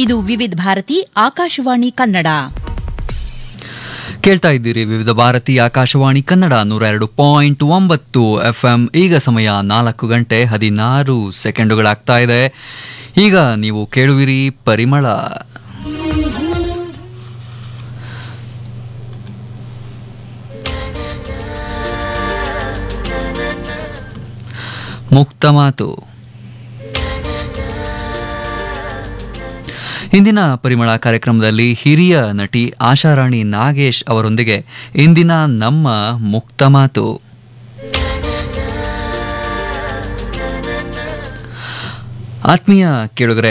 ಇದು ವಿವಿಧ ಭಾರತಿ ಆಕಾಶವಾಣಿ ಕನ್ನಡ ಕೇಳ್ತಾ ಇದ್ದೀರಿ ವಿವಿಧ ಭಾರತಿ ಆಕಾಶವಾಣಿ ಕನ್ನಡ ನೂರ ಎರಡು ಪಾಯಿಂಟ್ ಒಂಬತ್ತು ಎಫ್ ಎಂ ಈಗ ಸಮಯ ನಾಲ್ಕು ಗಂಟೆ ಹದಿನಾರು ಸೆಕೆಂಡುಗಳಾಗ್ತಾ ಇದೆ ಈಗ ನೀವು ಕೇಳುವಿರಿ ಪರಿಮಳ ಮುಕ್ತ ಮಾತು ಇಂದಿನ ಪರಿಮಳ ಕಾರ್ಯಕ್ರಮದಲ್ಲಿ ಹಿರಿಯ ನಟಿ ಆಶಾರಾಣಿ ನಾಗೇಶ್ ಅವರೊಂದಿಗೆ ಇಂದಿನ ನಮ್ಮ ಮುಕ್ತ ಮಾತು ಆತ್ಮೀಯ ಕೇಳುಗರೆ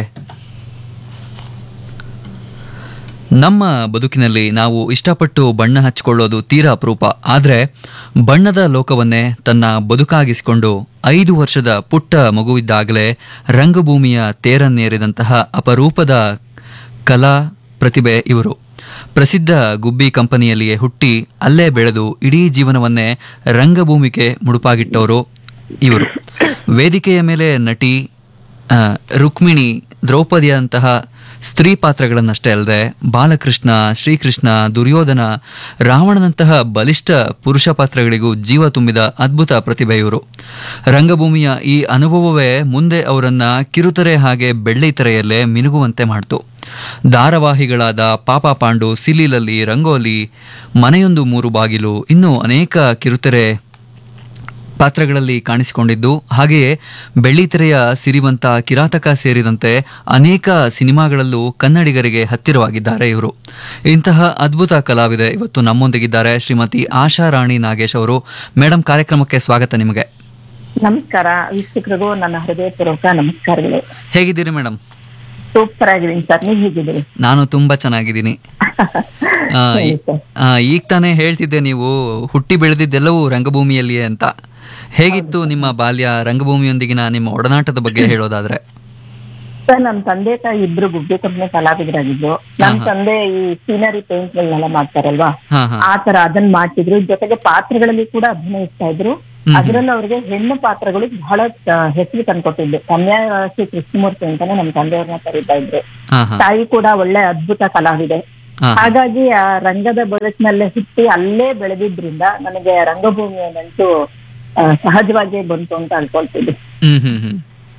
ನಮ್ಮ ಬದುಕಿನಲ್ಲಿ ನಾವು ಇಷ್ಟಪಟ್ಟು ಬಣ್ಣ ಹಚ್ಕೊಳ್ಳೋದು ತೀರಾ ಅಪರೂಪ ಆದರೆ ಬಣ್ಣದ ಲೋಕವನ್ನೇ ತನ್ನ ಬದುಕಾಗಿಸಿಕೊಂಡು ಐದು ವರ್ಷದ ಪುಟ್ಟ ಮಗುವಿದ್ದಾಗಲೇ ರಂಗಭೂಮಿಯ ತೇರನ್ನೇರಿದಂತಹ ಅಪರೂಪದ ಕಲಾ ಪ್ರತಿಭೆ ಇವರು ಪ್ರಸಿದ್ಧ ಗುಬ್ಬಿ ಕಂಪನಿಯಲ್ಲಿಯೇ ಹುಟ್ಟಿ ಅಲ್ಲೇ ಬೆಳೆದು ಇಡೀ ಜೀವನವನ್ನೇ ರಂಗಭೂಮಿಗೆ ಮುಡುಪಾಗಿಟ್ಟವರು ಇವರು ವೇದಿಕೆಯ ಮೇಲೆ ನಟಿ ಆ, ರುಕ್ಮಿಣಿ ದ್ರೌಪದಿಯಂತಹ ಸ್ತ್ರೀ ಪಾತ್ರಗಳನ್ನಷ್ಟೇ ಅಲ್ಲದೆ ಬಾಲಕೃಷ್ಣ ಶ್ರೀಕೃಷ್ಣ ದುರ್ಯೋಧನ ರಾವಣನಂತಹ ಬಲಿಷ್ಠ ಪುರುಷ ಪಾತ್ರಗಳಿಗೂ ಜೀವ ತುಂಬಿದ ಅದ್ಭುತ ಪ್ರತಿಭೆ ಇವರು ರಂಗಭೂಮಿಯ ಈ ಅನುಭವವೇ ಮುಂದೆ ಅವರನ್ನ ಕಿರುತೆರೆ ಹಾಗೆ ಬೆಳ್ಳಿತೆರೆಯಲ್ಲೇ ಮಿನುಗುವಂತೆ ಮಾಡಿತು ಧಾರಾವಾಹಿಗಳಾದ ಪಾಪ ಪಾಂಡು ಸಿಲಿಲಲ್ಲಿ ರಂಗೋಲಿ ಮನೆಯೊಂದು ಮೂರು ಬಾಗಿಲು ಇನ್ನೂ ಅನೇಕ ಕಿರುತೆರೆ ಪಾತ್ರಗಳಲ್ಲಿ ಕಾಣಿಸಿಕೊಂಡಿದ್ದು ಹಾಗೆಯೇ ಬೆಳ್ಳಿತೆರೆಯ ಸಿರಿವಂತ ಕಿರಾತಕ ಸೇರಿದಂತೆ ಅನೇಕ ಸಿನಿಮಾಗಳಲ್ಲೂ ಕನ್ನಡಿಗರಿಗೆ ಹತ್ತಿರವಾಗಿದ್ದಾರೆ ಇವರು ಇಂತಹ ಅದ್ಭುತ ಕಲಾವಿದೆ ಇವತ್ತು ನಮ್ಮೊಂದಿಗಿದ್ದಾರೆ ಶ್ರೀಮತಿ ಆಶಾ ರಾಣಿ ನಾಗೇಶ್ ಅವರು ಮೇಡಮ್ ಕಾರ್ಯಕ್ರಮಕ್ಕೆ ಸ್ವಾಗತ ನಿಮಗೆ ನಮಸ್ಕಾರ ವೀಕ್ಷಕರಿಗೂ ನನ್ನ ಹೃದಯಪೂರ್ವಕ ನಮಸ್ಕಾರಗಳು ಹೇಗಿದ್ದೀರಿ ಮೇಡಮ್ ಸೂಪರ್ ಆಗಿದ್ದೀನಿ ಸರ್ ನೀವ್ ಹೇಗಿದ್ದೀರಿ ನಾನು ತುಂಬಾ ಚೆನ್ನಾಗಿದ್ದೀನಿ ಆ, ಈ- ಆ, ಈಗ ತಾನೇ ಹೇಳ್ತಿದ್ದೆ ನೀವು ಹುಟ್ಟಿ ಬೆಳೆದಿದ್ದೆಲ್ಲವೂ ರಂಗಭೂಮಿಯಲ್ಲಿಯೇ ಅಂತ ಹೇಗಿತ್ತು ನಿಮ್ಮ ಬಾಲ್ಯ ರಂಗಭೂಮಿಯೊಂದಿಗಿನ ನಿಮ್ಮ ಒಡನಾಟದ ಬಗ್ಗೆ ಹೇಳೋದಾದ್ರೆ ಸರ್ ನನ್ನ ತಂದೆ ತಾಯಿ ಇಬ್ರು ಗುಬ್ಬಿ ಕಂಪ್ನಿ ಕಲಾವಿದರಾಗಿದ್ರು ನನ್ನ ತಂದೆ ಈ ಸೀನರಿ ಪೇಂಟ್ ಗಳನ್ನೆಲ್ಲ ಮಾಡ್ತಾರಲ್ವಾ ಹಾ ಹಾ ಆ ತರ ಅದನ್ನ ಮಾಡ್ತಿದ್ರು ಜೊತೆಗೆ ಪಾತ್ರಗಳಲ್ಲಿ ಕೂಡ ಅಭಿನಯಿಸ್ತಾ ಇದ್ರು ಅದ್ರಲ್ಲಿ ಅವ್ರಿಗೆ ಹೆಣ್ಣು ಪಾತ್ರಗಳು ಬಹಳ ಆ, ಹೆಸರು ತಂದ್ಕೊಟ್ಟಿದ್ದು ಕನ್ಯಾರಾಶಿ ಕೃಷ್ಣಮೂರ್ತಿ ಅಂತಾನೆ ನಮ್ಮ ತಂದೆಯವ್ರನ್ನ ಕರೀತಾ ಇದ್ರು ಹಾ ಹಾ ತಾಯಿ ಕೂಡ ಒಳ್ಳೆ ಅದ್ಭುತ ಕಲಾವಿದೆ ಹಾ ಹಾಗಾಗಿ ಆ ರಂಗದ ಬದುಕಿನಲ್ಲೇ ಹುಟ್ಟಿ ಅಲ್ಲೇ ಬೆಳೆದಿದ್ರಿಂದ ನನಗೆ ರಂಗಭೂಮಿಯ ನಂಟು ಆ, ಸಹಜವಾಗಿಯೇ ಬಂತು ಅಂತ ಅನ್ಕೊಳ್ತಿದ್ದೆ ಹ್ಮ್ ಹ್ಮ್ ಹ್ಮ್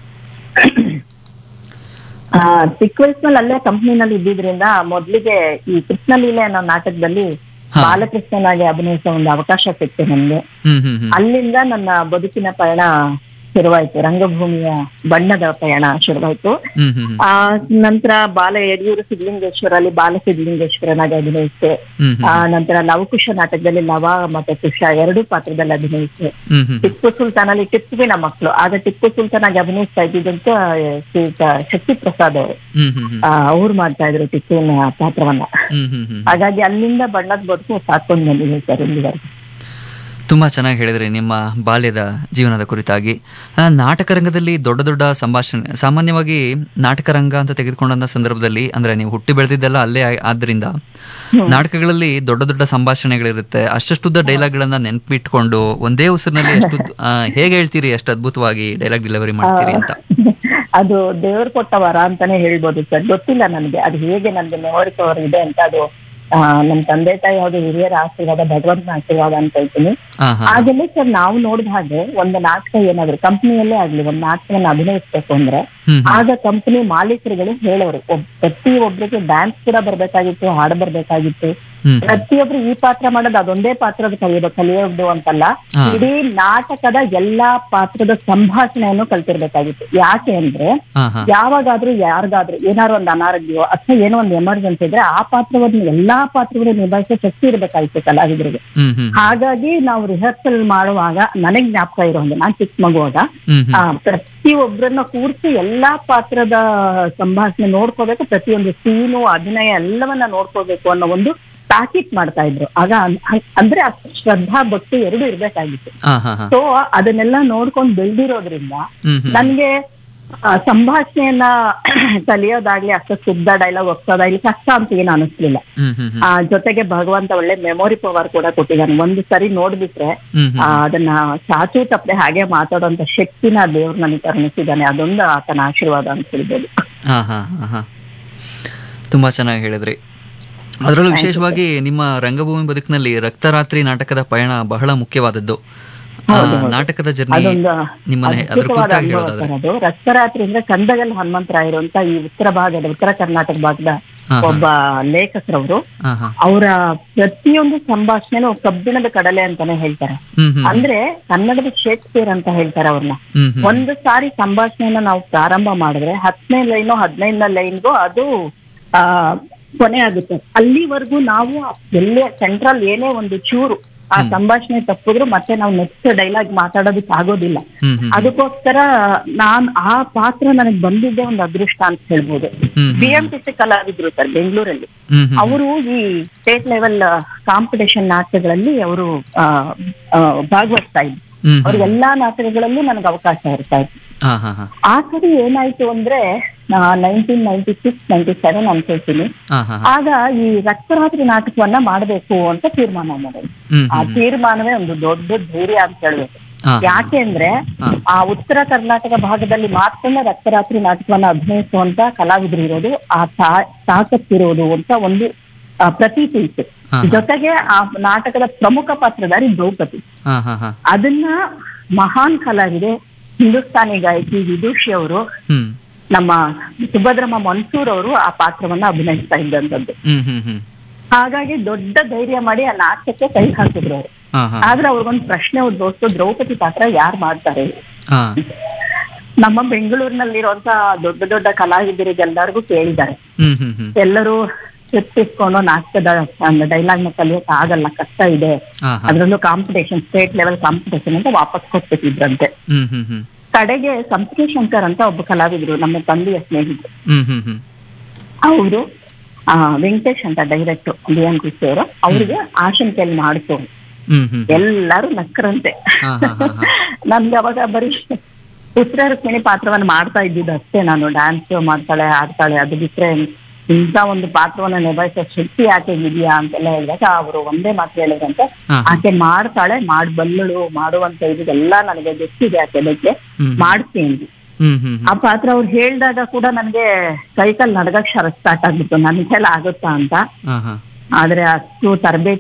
ಆ, ಚಿಕ್ಕ ವಯಸ್ಸಿನಲ್ಲಿ ಅಲ್ಲೇ ಕಂಪ್ನಿನಲ್ಲಿ ಇದ್ದಿದ್ರಿಂದ ಮೊದ್ಲಿಗೆ ಈ ಕೃಷ್ಣಲೀಲೆ ಅನ್ನೋ ನಾಟಕದಲ್ಲಿ ಹಾ. ಬಾಲಕೃಷ್ಣನಾಗಿ ಅಭಿನಯಿಸೋ ಒಂದು ಅವಕಾಶ ಸಿಕ್ತು ನನ್ಗೆ ಹ್ಮ್ ಹ್ಮ್ ಹ್ಮ್ ಅಲ್ಲಿಂದ ನನ್ನ ಬದುಕಿನ ಪಯಣ ಶುರುವಾಯ್ತು ರಂಗಭೂಮಿಯ ಬಣ್ಣದ ಪಯಣ ಶುರುವಾಯ್ತು ಹ್ಮ್ ಹ್ಮ್ ಹ್ಮ್ ಆ ನಂತರ ಬಾಲ ಯಡಿಯೂರು ಸಿದ್ಲಿಂಗೇಶ್ವರಲ್ಲಿ ಬಾಲ ಸಿದ್ಲಿಂಗೇಶ್ವರನಾಗಿ ಅಭಿನಯಿಸಿದೆ ಹ್ಮ್ ಆ ನಂತರ ಲವಕುಶ ನಾಟಕದಲ್ಲಿ ಲವ ಮತ್ತೆ ಕುಶ ಎರಡು ಪಾತ್ರದಲ್ಲಿ ಅಭಿನಯಿಸಿದೆ ಹ್ಮ್ ಹ್ಮ್ ಟಿಪ್ಪು ಸುಲ್ತಾನಲ್ಲಿ ಟಿಪ್ಪುವಿನ ಮಕ್ಕಳು ಆಗ ಟಿಪ್ಪು ಸುಲ್ತಾನಾಗಿ ಅಭಿನಯಿಸ್ತಾ ಇದ್ದಿದ್ದಂತ ಶ್ರೀಯುತ ಶಕ್ತಿ ಪ್ರಸಾದ್ ಅವರು ಹ್ಮ್ ಹ್ಮ್ ಹ್ಮ್ ಅವ್ರು ಮಾಡ್ತಾ ಇದ್ರು ಟಿಪ್ಪುವಿನ ಪಾತ್ರವನ್ನ ಹ್ಮ್ ಹ್ಮ್ ಹ್ಮ್ ಹಾಗಾಗಿ ಅಲ್ಲಿಂದ ಬಣ್ಣದ ಬದುಕು ಸಾಕೊಂಡು ಬಂದಿದೆ ಸರ್ ಇಲ್ಲಿವರೆಗೆ ತುಂಬಾ ಚೆನ್ನಾಗಿ ಹೇಳಿದ್ರಿ ನಿಮ್ಮ ಬಾಲ್ಯದ ಜೀವನದ ಕುರಿತಾಗಿ ಆ, ನಾಟಕ ರಂಗದಲ್ಲಿ ದೊಡ್ಡ ದೊಡ್ಡ ಸಂಭಾಷಣೆ ಸಾಮಾನ್ಯವಾಗಿ ನಾಟಕ ರಂಗ ಅಂತ ತೆಗೆದುಕೊಂಡಂತ ಸಂದರ್ಭದಲ್ಲಿ ಅಂದ್ರೆ ನೀವು ಹುಟ್ಟಿ ಬೆಳೆದಿದ್ದೆಲ್ಲ ಅಲ್ಲೇ ಆ- ಆದ್ರಿಂದ ನಾಟಕಗಳಲ್ಲಿ ದೊಡ್ಡ ದೊಡ್ಡ ಸಂಭಾಷಣೆಗಳಿರುತ್ತೆ ಅಷ್ಟಷ್ಟುದ್ದ ಡೈಲಾಗ್ಗಳನ್ನ ನೆನ್ಪಿಟ್ಕೊಂಡು ಒಂದೇ ಉಸಿರಿನಲ್ಲಿ ಎಷ್ಟು ಆ, ಹೇಗೆ ಹೇಳ್ತೀರಿ ಎಷ್ಟು ಅದ್ಭುತವಾಗಿ ಡೈಲಾಗ್ ಡೆಲಿವರಿ ಮಾಡ್ತೀರಿ ಅಂತ ಅದು ದೇವ್ರು ಕೊಟ್ಟ ವರ ಅಂತಾನೆ ಹೇಳ್ಬೋದು ಸರ್ ಗೊತ್ತಿಲ್ಲ ನನಗೆ ಅದು ಹೇಗೆ ನನ್ಗೆ ಮೆಮೊರಿ ಪವರ್ ಇದೆ ಅಂತ ಅದು ಆ, ನಮ್ ತಂದೆ ತಾಯಿ ಯಾವ್ದು ಹಿರಿಯರ ಆಶೀರ್ವಾದ ಭಗವಂತನ ಆಶೀರ್ವಾದ ಅಂತ ಹೇಳ್ತೀನಿ ಹಾ ಹಾ ಹಾಗೆಲ್ಲ ಸರ್ ನಾವು ನೋಡಿದ ಹಾಗೆ ಒಂದು ನಾಟಕ ಏನಾದ್ರು ಕಂಪ್ನಿಯಲ್ಲೇ ಆಗ್ಲಿ ಒಂದು ನಾಟಕವನ್ನ ಅಭಿನಯಿಸ್ಬೇಕು ಅಂದ್ರೆ ಹ್ಮ್ ಆಗ ಕಂಪನಿ ಮಾಲೀಕರುಗಳು ಹೇಳೋರು ಒಬ್- ಪ್ರತಿ ಒಬ್ರಿಗೆ ಡ್ಯಾನ್ಸ್ ಕೂಡ ಬರ್ಬೇಕಾಗಿತ್ತು ಹಾಡು ಬರ್ಬೇಕಾಗಿತ್ತು ಹ್ಮ್ ಪ್ರತಿಯೊಬ್ರು ಈ ಪಾತ್ರ ಮಾಡೋದು ಅದೊಂದೇ ಪಾತ್ರದ ಕಲಿಯೋದು ಕಲಿಯೋದು ಅಂತಲ್ಲ ಹಾ. ಇಡೀ ನಾಟಕದ ಎಲ್ಲಾ ಪಾತ್ರದ ಸಂಭಾಷಣೆಯನ್ನು ಕಲ್ತಿರ್ಬೇಕಾಗಿತ್ತು ಯಾಕೆ ಅಂದ್ರೆ ಹಾ ಹಾ ಯಾವಾಗಾದ್ರೂ ಯಾರಿಗಾದ್ರೂ ಏನಾದ್ರು ಒಂದು ಅನಾರೋಗ್ಯವೋ ಅಥವಾ ಏನೋ ಒಂದು ಎಮರ್ಜೆನ್ಸಿ ಇದ್ರೆ ಆ ಪಾತ್ರವನ್ನು ಎಲ್ಲಾ ಪಾತ್ರಗಳು ನಿಭಾಯಿಸೋ ಶಕ್ತಿ ಇರ್ಬೇಕಾಗಿತ್ತು ಕಲಾವಿದರಿಗೆ ಹ್ಮ್ ಹ್ಮ್ ಹಾಗಾಗಿ ನಾವು ರಿಹರ್ಸಲ್ ಮಾಡುವಾಗ ನನಗ್ ಜ್ಞಾಪಕ ಇರೋ ಹಾಗೆ ನಾನ್ ಚಿಕ್ಕ ಮಗುವಾಗ ಹ್ಮ್ ಹ್ಮ್ ಆ, ಪ್ರತಿಯೊಬ್ಬರನ್ನ ಕೂರಿಸಿ ಎಲ್ಲಾ ಪಾತ್ರದ ಸಂಭಾಷಣೆ ನೋಡ್ಕೋಬೇಕು ಪ್ರತಿಯೊಂದು ಸೀನು ಅಭಿನಯ ಎಲ್ಲವನ್ನ ನೋಡ್ಕೋಬೇಕು ಅನ್ನೋ ಒಂದು ತಾಕೀತ್ ಮಾಡ್ತಾ ಇದ್ರು ಆಗ ಅನ್- ಅಂದ್ರೆ ಅಷ್ಟ್ ಶ್ರದ್ಧಾ ಭಕ್ತಿ ಎರಡು ಇರ್ಬೇಕಾಗಿತ್ತು ಹಾ ಹಾ ಹಾ ಸೊ ಅದನ್ನೆಲ್ಲ ನೋಡ್ಕೊಂಡು ಬೆಳ್ದಿರೋದ್ರಿಂದ ಹ್ಮ್ ಹ್ಮ್ ನನ್ಗೆ ಆ, ಸಂಭಾಷಣೆಯನ್ನ ಕಲಿಯೋದಾಗ್ಲಿ ಅಷ್ಟು ಶುದ್ಧ ಡೈಲಾಗ್ ಒಪ್ಸೋದಾಗ್ಲಿ ಕಷ್ಟ ಅಂತ ಏನು ಅನಿಸ್ಲಿಲ್ಲ ಹ್ಮ್ ಹ್ಮ್ ಹ್ಮ್ ಆ ಜೊತೆಗೆ ಭಗವಂತ ಒಳ್ಳೆ ಮೆಮೊರಿ ಪವರ್ ಕೂಡ ಕೊಟ್ಟಿದ್ದಾನೆ ಒಂದು ಸರಿ ನೋಡ್ಬಿಟ್ರೆ ಹ್ಮ್ ಹ್ಮ್ ಆ, ಅದನ್ನ ಚಾಚು ತಪ್ಪದೆ ಹಾಗೆ ಮಾತಾಡುವಂತ ಶಕ್ತಿನ ದೇವ್ರು ನನಗೆ ಕರುಣಿಸಿದ್ದಾನೆ ಅದೊಂದು ಆತನ ಆಶೀರ್ವಾದ ಅಂತ ಹೇಳ್ಬೋದು ಹಾ ಹಾ ಹಾ ಹಾ ತುಂಬಾ ಚೆನ್ನಾಗಿ ಹೇಳಿದ್ರಿ ಅದರಲ್ಲೂ ವಿಶೇಷವಾಗಿ ನಿಮ್ಮ ರಂಗಭೂಮಿ ಬದುಕಿನಲ್ಲಿ ರಕ್ತರಾತ್ರಿ ನಾಟಕದ ಪಯಣ ಬಹಳ ಮುಖ್ಯವಾದದ್ದು ಆ, ಹೌದು, ಹೌದು. ನಾಟಕದ ಜರ್ನಿ ಅದೊಂದು ನಿಮ್ಮನೆ ಅದ್ರ ಅದ್ಭುತವಾದ ಕುರಿತಾಗಿ ಅನುಭವ ಹೇಳೋದಾದ್ರೆ ಸರ್ ಅದು ರಕ್ತರಾತ್ರಿ ಅಂದ್ರೆ ಕಂದಗಲ್ ಹನುಮಂತರಾಯರು ಅಂತ ಈ ಉತ್ತರ ಭಾಗದ ಉತ್ತರ ಕರ್ನಾಟಕ ಭಾಗದ ಹಾ, ಹಾ. ಒಬ್ಬ ಲೇಖಕರವರು ಹಾ ಹಾ ಅವರ ಪ್ರತಿಯೊಂದು ಸಂಭಾಷಣೆನೂ ಕಬ್ಬಿಣದ ಕಡಲೆ ಅಂತಾನೆ ಹೇಳ್ತಾರೆ ಹ್ಮ್ ಹ್ಮ್ ಅಂದ್ರೆ ಕನ್ನಡದ ಶೇಕ್ಸ್ಪಿಯರ್ ಅಂತ ಹೇಳ್ತಾರೆ ಅವ್ರನ್ನ ಹ್ಮ್ ಹ್ಮ್ ಒಂದು ಸಾರಿ ಸಂಭಾಷಣೆಯನ್ನ ನಾವು ಪ್ರಾರಂಭ ಮಾಡಿದ್ರೆ ಹತ್ತನೇ ಲೈನು ಹದಿನೈದನೇ ಲೈನ್ಗೂ ಅದು ಆ ಕೊನೆ ಆಗುತ್ತೆ ಅಲ್ಲಿವರೆಗೂ ನಾವು ಎಲ್ಲೇ ಸೆಂಟ್ರಲ್ ಏನೇ ಒಂದು ಚೂರು ಆ ಸಂಭಾಷಣೆ ತಪ್ಪಿದ್ರು ಮತ್ತೆ ನಾವು ನೆಕ್ಸ್ಟ್ ಡೈಲಾಗ್ ಮಾತಾಡೋದಕ್ಕೆ ಆಗೋದಿಲ್ಲ ಹ್ಮ್ ಹ್ಮ್ ಅದಕ್ಕೋಸ್ಕರ ನಾನ್ ಆ ಪಾತ್ರ ನನಗೆ ಬಂದಿದ್ದೇ ಒಂದು ಅದೃಷ್ಟ ಅಂತ ಹೇಳ್ಬೋದು ಹ್ಮ್ ಬಿ ಎಂ ಟಿ ಸಿ ಕಲಾವಿದ್ರು ಸರ್ ಬೆಂಗಳೂರಲ್ಲಿ ಹ್ಮ್ ಹ್ಮ್ ಅವರು ಈ ಸ್ಟೇಟ್ ಲೆವೆಲ್ ಕಾಂಪಿಟೇಷನ್ ನಾಟಕಗಳಲ್ಲಿ ಅವರು ಭಾಗವಹಿಸ್ತಾ ಇದ್ರು ಹ್ಮ್ ಅವ್ರ ಎಲ್ಲಾ ನಾಟಕಗಳಲ್ಲೂ ನನಗೆ ಅವಕಾಶ ಇರ್ತಾ ಇತ್ತು ಹಾ ಹಾ ಹಾ ಆ ಸರಿ ಏನಾಯ್ತು ಅಂದ್ರೆ nineteen ninety six ninety seven ಅನ್ಕೊಳ್ತೀನಿ ಹಾ ಹಾ ಆಗ ಈ ರಕ್ತರಾತ್ರಿ ನಾಟಕವನ್ನ ಮಾಡಬೇಕು ಅಂತ ತೀರ್ಮಾನ ಮಾಡಿದ್ರು ಹ್ಮ್ ಆ ತೀರ್ಮಾನವೇ ಒಂದು ದೊಡ್ಡ ಧೈರ್ಯ ಅಂತ ಹೇಳ್ಬೇಕು ಹಾ ಯಾಕೆ ಅಂದ್ರೆ ಹಾ. ಆ ಉತ್ತರ ಕರ್ನಾಟಕ ಭಾಗದಲ್ಲಿ ಮಾತ್ರನೇ ರಕ್ತರಾತ್ರಿ ನಾಟಕವನ್ನ ಅಭಿನಯಿಸುವಂತ ಕಲಾವಿದರು ಇರೋದು ಆ ತಾ- ತಾಕತ್ತಿರೋದು ಅಂತ ಒಂದು ಆ, ಪ್ರತೀತಿ ಇತ್ತು ಹಾ. ಜೊತೆಗೆ ಆ ನಾಟಕದ ಪ್ರಮುಖ ಪಾತ್ರಧಾರಿ ದ್ರೌಪದಿ ಹಾ ಹಾ ಹಾ ಅದನ್ನ ಮಹಾನ್ ಕಲಾವಿದೆ ಹಿಂದೂಸ್ತಾನಿ ಗಾಯಕಿ ವಿದುಷಿ ಅವರು ಹ್ಮ್ ನಮ್ಮ ಸುಭದ್ರಮ್ಮ ಮನ್ಸೂರ್ ಅವರು ಆ ಪಾತ್ರವನ್ನ ಅಭಿನಯಿಸ್ತಾ ಇದ್ದಂಥದ್ದು ಹ್ಮ್ ಹ್ಮ್ ಹ್ಮ್ ಹಾಗಾಗಿ ದೊಡ್ಡ ಧೈರ್ಯ ಮಾಡಿ ಆ ನಾಟಕಕ್ಕೆ ಕೈ ಹಾಕಿದ್ರು ಅವರು ಹಾ ಹಾ ಆದ್ರೆ ಅವ್ರಿಗೊಂದು ಪ್ರಶ್ನೆ ಉದ್ಭವಿಸ್ತು ದ್ರೌಪದಿ ಪಾತ್ರ ಯಾರು ಮಾಡ್ತಾರೆ ಹಾ ನಮ್ಮ ಬೆಂಗಳೂರಿನಲ್ಲಿರುವಂತ ದೊಡ್ಡ ದೊಡ್ಡ ಕಲಾವಿದರಿಗೆಲ್ಲರಿಗೂ ಕೇಳಿದ್ದಾರೆ ಹ್ಮ್ ಹ್ಮ್ ಹ್ಮ್ ಎಲ್ಲರೂ ಇಸ್ಕೊಂಡು ನಾಟಕದ ಡೈಲಾಗ್ ನ ಕಲಿಯಕ್ ಆಗಲ್ಲ ಕಷ್ಟ ಇದೆ ಹಾ ಹಾ ಅದ್ರಲ್ಲೂ ಕಾಂಪಿಟೇಷನ್ ಸ್ಟೇಟ್ ಲೆವೆಲ್ ಕಾಂಪಿಟೇಷನ್ ಅಂತ ವಾಪಸ್ ಕೊಟ್ಬಿಟ್ಟಿದ್ರಂತೆ ಹ್ಮ್ ಹ್ಮ್ ಹ್ಮ್ ಕಡೆಗೆ ಸಂಸ್ಕೃತಿ ಶಂಕರ್ ಅಂತ ಒಬ್ಬ ಕಲಾವಿದ್ರು ನಮ್ಮ ತಂದೆಯ ಸ್ನೇಹಿತರು ಹ್ಮ್ ಹ್ಮ್ ಹ್ಮ್ ಅವರು ಆ ವೆಂಕಟೇಶ್ ಅಂತ ಡೈರೆಕ್ಟರ್ ಬಿ ಎಂ ಕೃಷಿ ಅವರು ಅವ್ರಿಗೆ ಆಶಂಕೆಯಲ್ಲಿ ಮಾಡಿಸು ಹ್ಮ್ ಹ್ಮ್ ಎಲ್ಲರೂ ನಕ್ಕರಂತೆ ಹಾ, ಹಾ, ಹಾ, ಹಾ. ನನ್ಗೆ ಅವಾಗ ಬರೀ ಉತ್ತರ ರುಕ್ಮಿಣಿ ಪಾತ್ರವನ್ನು ಮಾಡ್ತಾ ಇದ್ದಿದ್ದು ಅಷ್ಟೇ ನಾನು ಡ್ಯಾನ್ಸ್ ಮಾಡ್ತಾಳೆ ಆಡ್ತಾಳೆ ಅದು ಬಿಟ್ರೆ ಇಂಥ ಒಂದು ಪಾತ್ರವನ್ನ ನಿಭಾಯಿಸೋ ಶಕ್ತಿ ಆಕೆ ಇದೆಯಾ ಅಂತೆಲ್ಲ ಹೇಳಿದಾಗ ಅವರು ಒಂದೇ ಮಾತು ಹೇಳಿದ್ರಂತೆ ಹಾ, ಹಾ. ಆಕೆ ಮಾಡ್ತಾಳೆ ಮಾಡ್ಬಲ್ಲಳು ಮಾಡುವಂತ ಇದೆಲ್ಲ ನನಗೆ ಗೊತ್ತಿದೆ ಆಕೆ ಬಗ್ಗೆ ಹ್ಮ್. ಮಾಡ್ತೀನಿ ಹ್ಮ್ ಹ್ಮ್ ಆ ಪಾತ್ರ ಅವ್ರು ಹೇಳಿದಾಗ ಕೂಡ ನನಗೆ ಕೈಕಲ್ ನಡ್ಗಕ್ ಸ್ಟಾರ್ಟ್ ಆಗ್ಬಿಟ್ಟು ನನ್ನ ಕೈಲಿ ಆಗುತ್ತಾ ಅಂತ ಹಾ ಹಾ ಆದ್ರೆ ಅಷ್ಟು ತರಬೇತಿ